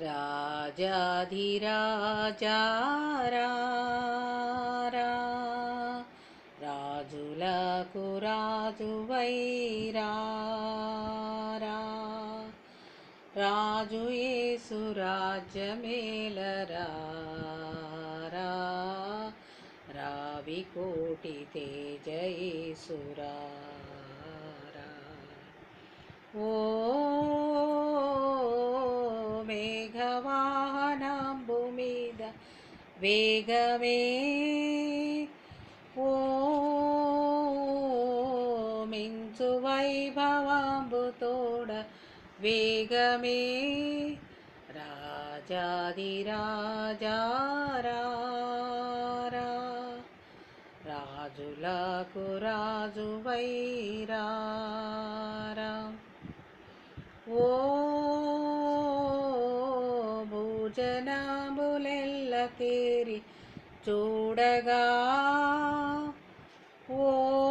రాజాధిరాజారా రాజులకు రాజువైరారా రాజు యేసు రాజ్యమేలరా రావి కోటి తేజయేసురా ఓ మేఘవాహనంబు మీద వేగమే ఓ మించు వైభవంబు తోడ వేగమే రాజాది రాజారా రాజులకు రాజు వైరారా ఓ భూజనాంబులెల్ల తేరి చూడగా ఓ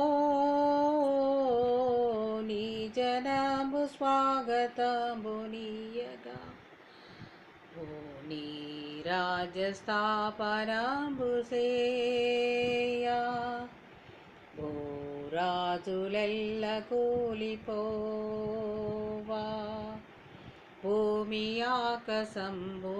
నీ జనాంబు స్వాగతంబు నీయగా ఓ నీ రాజస్థాపనంబు సేయా ఓ రాజులెల్ల కూలిపోవా భూమి ఆకసంబు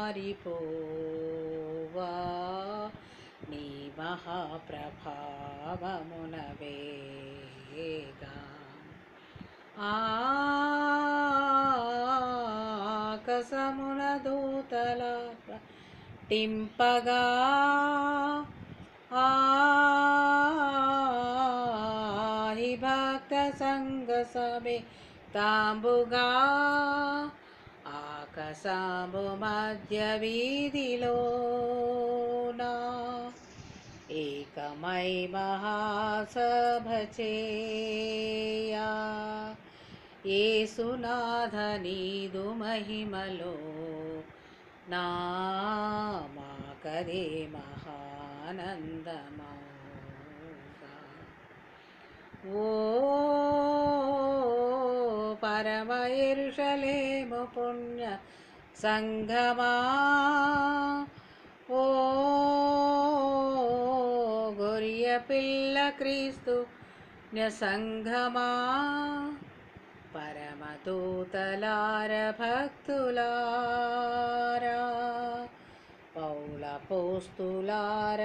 మారిపోవా నీ మహాప్రభావమున వేగా ఆకసమున దూతల టింపగా ఆహి భక్త సంగ సభే తాంబుగా ఆకసాంబు మధ్య వీధిలోనా ఏకమై మహాసభ చేయా ఏసునాథ నీదు మహిమలో నా మాకదే మహానందమౌగా ఓ పరమ ఇరుషలేము పుణ్య సంగమా ఓ గొరియ పిల్ల క్రీస్తు సంగమా పరమదూతలార భక్తులారా పౌల పోస్తులార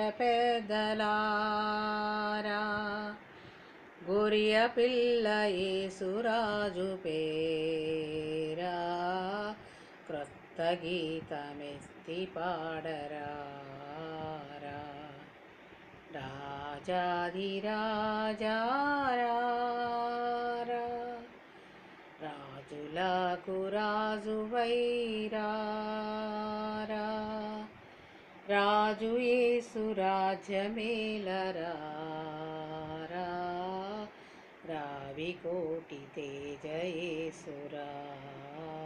పెద్దలారా గురియ పిల్ల యేసురాజు పేరా క్రొత్త గీతమెస్తి పాడరా రాజాధిరాజారా రాజులకు రాజు వైరారా రాజు యేసు రాజ్యమేలరా రావి కోటి తేజయేసురా